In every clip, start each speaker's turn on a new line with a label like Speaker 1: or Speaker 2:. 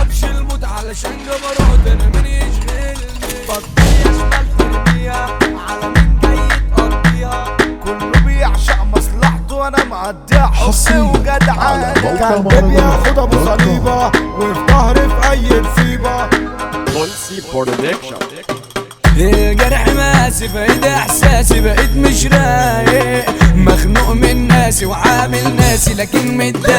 Speaker 1: بخافش الموت علشان جبروت انا من يشغلني
Speaker 2: بطيخ شمال ترميها على مين جاي تقضيها
Speaker 3: كله بيعشق مصلحته وانا مقضيها حب
Speaker 4: حصرياً
Speaker 3: وجدعانة
Speaker 4: على موقع
Speaker 3: كان
Speaker 4: مهرجانات
Speaker 3: بياخد ابو
Speaker 4: دوت كوم.
Speaker 3: صليبة وفي ظهري في اي مصيبة
Speaker 1: إيه جرح ماسي بقيت احساسي بقيت مش رايق مخنوق من ناسي وعامل ناسي لكن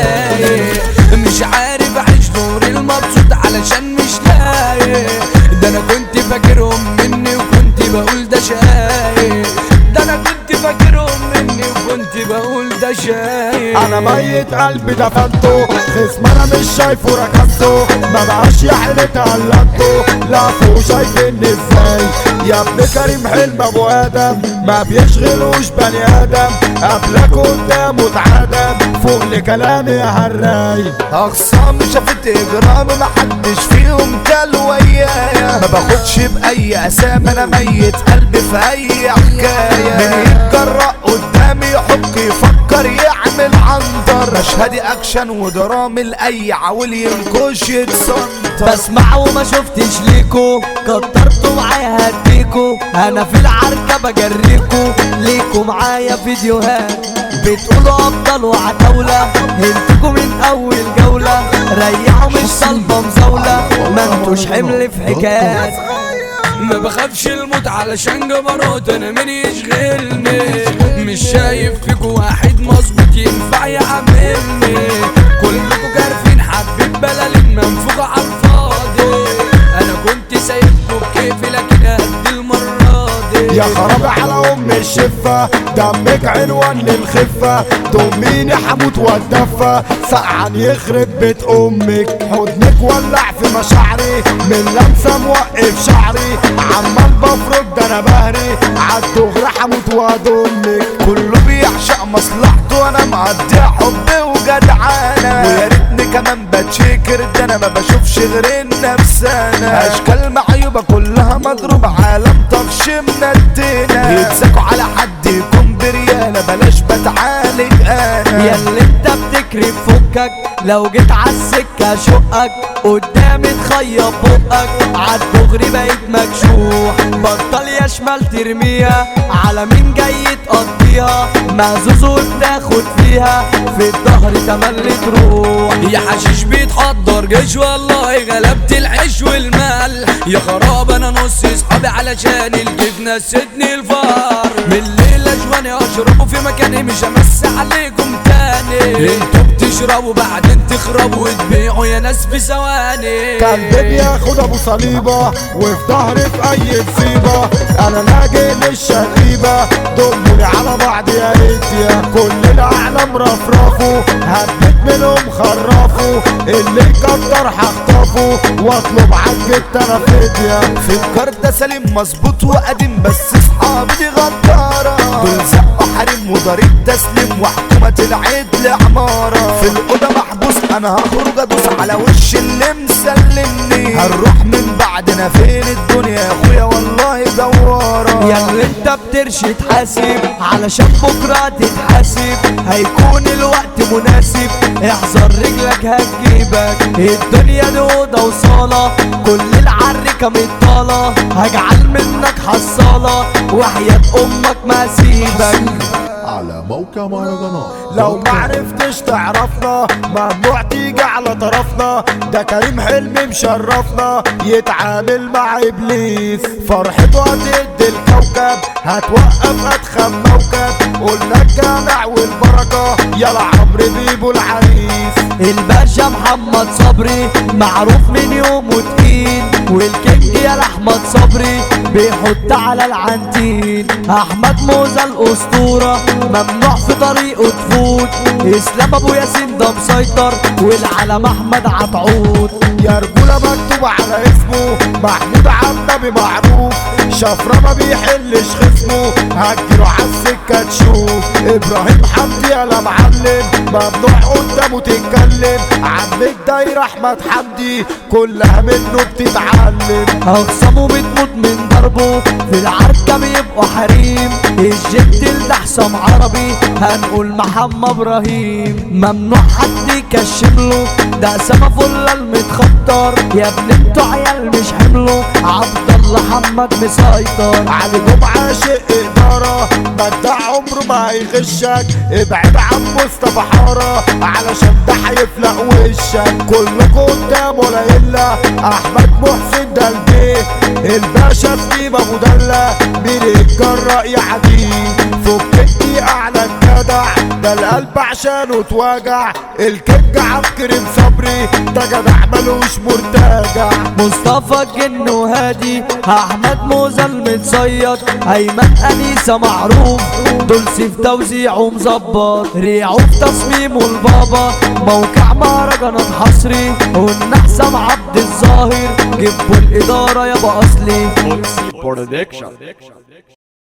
Speaker 1: متضايق مش عارف اعيش دوري المبسوط علشان مش لايق ده انا كنت فاكرهم مني وكنت بقول ده شايق ده انا كنت فاكرهم مني وكنت بقول ده شايق
Speaker 3: انا ميت قلبي دفنته خصم انا مش شايفه ركبته ما بقاش يا عيني تقلبته لا فوق شايفني ازاي يا ابن كريم حلم ابو ادم ما بيشغلوش بني ادم قبلك قدامه اتعدم فوق لكلامي يا هراي اقسام شافت اجرامي محدش فيهم كل ويايا ما باخدش باي اسامي انا ميت قلبي في اي حكايه من يتجرأ قدامي يحك يفكر يعمل عنتر مشهدي اكشن ودرامي لاي عاول ينكش يتصنطر
Speaker 2: بسمع وما شفتش ليكو كترتوا معايا هديكو انا في العركة بجريكو ليكو معايا فيديوهات بتقولوا ابطال وعتاولة هنتكوا من اول جولة ريحوا مش طالبة مزاولة ما انتوش حمل في حكايات
Speaker 1: ما بخافش الموت علشان جبروت انا من يشغلني مش شايف فيكوا واحد مظبوط ينفع يعملني كلكوا كارفين حبة بلالين منفوخة على الفاضي انا كنت سايبكوا بكيفي لكن قد المرة دي
Speaker 3: يا خرابي على ام الشفة دمك عنوان للخفة تميني حموت واتدفى سقعان يخرب بيت امك حضنك ولع في مشاعري من لمسة موقف شعري عمال بفرج ده انا بهري عالدغري حموت وادمك كله بيعشق مصلحته وانا مقضيها حب وجدعانة ويا ريتني كمان بتشكر ده انا ما بشوفش غير النفسانة اشكال معيوبة كلها مضروبة عالم طفش منتنا يتساكوا على حد يكون بريالة بلاش بتعالج انا
Speaker 2: يا اللي انت بتكري فكك لو جيت عالسكة شقك قدامي تخيط بقك عالدغري بقيت مكشوح بطل يا شمال ترميها على مين جاي تقضيها مهزوز وبتاخد فيها في الظهر تملي تروح
Speaker 1: يا حشيش بيتحضر جيش والله غلبت العيش والمال يا خراب انا نص اصحابي علشان الجبنة سدني الفار من الليلة جواني اشربوا في مكاني مش همس عليكم تاني انتوا بتشربوا بعدين تخربوا وتبيعوا يا ناس في ثواني
Speaker 3: قلبي بياخد ابو صليبة وفي ظهري في اي مصيبة انا لاجي للشقيبة ضمني على بعض يا ريت يا كل الاعلام رفرفوا هبت منهم خرفوا اللي يكتر هخطفه واطلب عجة انا فدية في الكارت سليم مظبوط وقديم بس اصحابي دي غدارة دول زقوا حريم وضريب تسليم وحكومة العدل عمارة في الأوضة محبوس أنا هخرج أدوس على وش اللي مسلمني هنروح من بعدنا فين الدنيا يا أخويا والله دوارة
Speaker 2: يا اللي انت بترشي تحاسب علشان بكرة تتحاسب هيكون الوقت مناسب احذر رجلك هتجيبك الدنيا دي اوضة وصالة كل العركة مطالة هجعل منك حصالة وحياة امك ما اسيبك
Speaker 4: على موقع مهرجانات
Speaker 3: لو معرفتش تعرفنا ممنوع تيجي على طرفنا ده كريم حلمي مشرفنا يتعامل مع ابليس فرحته هتدي الكوكب هتوقف اتخن موكب قلنا الجامع والبركة يلا عمرو بيبو العريس
Speaker 2: الباشا محمد صبري معروف من يومه تقيل والكينج يا احمد صبري بيحط على العنتين احمد موزة الاسطورة ممنوع في طريقه تفوت اسلام ابو ياسين ده مسيطر والعلم احمد عطعود
Speaker 3: يا رجولة مكتوب على اسمه محمود عبد معروف شفرة ما بيحلش خصمه هتجيله عالسكة تشوف ابراهيم حمدي يا معلم ممنوع قدامه تتكلم عم الدايرة احمد حمدي كلها منه بتتعلم
Speaker 2: اخصامه بتموت من ضربه في العركة بيبقوا حريم الجد ده حسام عربي هنقول محمد ابراهيم ممنوع حد يكشم له ده سما فل المتخطر يا ابن انتوا عيال مش حمله عبد الله محمد مسيطر
Speaker 3: علي جمعة شق إدارة بدع عمره ما هيغشك ابعد عن مصطفى حارة علشان ده هيفلق وشك كلكوا قدام ولا إلا أحمد محسن ده البيه الباشا سليم أبو دلة مين يتجرأ يعديه فكتني أعلى الجدع ده القلب عشانه اتوجع الكينج عم كريم صبري ده جدع ملوش مرتجع
Speaker 2: مصطفى الجن وهادي احمد موزة المتصيد ايمن انيسة معروف دول سيف توزيع ومظبط ريعه في تصميمه البابا موقع مهرجانات حصري والنحسم عبد الظاهر جيبوا الادارة يابا اصلي
Speaker 5: Production.